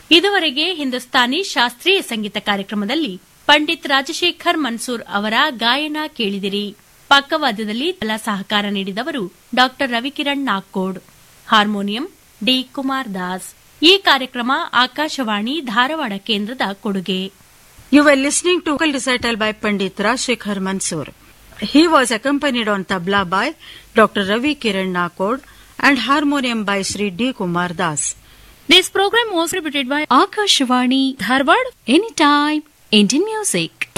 ಇದುವರೆಗೆ ಹಿಂದೂಸ್ತಾನಿ ಶಾಸ್ತ್ರೀಯ ಸಂಗೀತ ಕಾರ್ಯಕ್ರಮದಲ್ಲಿ ಪಂಡಿತ್ ರಾಜಶೇಖರ್ ಮನ್ಸೂರ್ ಅವರ ಗಾಯನ ಕೇಳಿದಿರಿ ಪಕ್ಕವಾದ್ಯದಲ್ಲಿ ಕಲಾ ಸಹಕಾರ ನೀಡಿದವರು ಡಾ ರವಿಕಿರಣ್ ನಾಗ್ಕೋಡ್ ಹಾರ್ಮೋನಿಯಂ ಡಿ ಕುಮಾರ್ ದಾಸ್ ಈ ಕಾರ್ಯಕ್ರಮ ಆಕಾಶವಾಣಿ ಧಾರವಾಡ ಕೇಂದ್ರದ ಕೊಡುಗೆ You were listening to vocal recital by Pandit Rajshekhar Mansoor. He was accompanied on tabla by Dr. Ravi Kiran Nakod and harmonium by Sri D. Kumar Das. This program was repeated by Akashvani Dharwad anytime Indian music.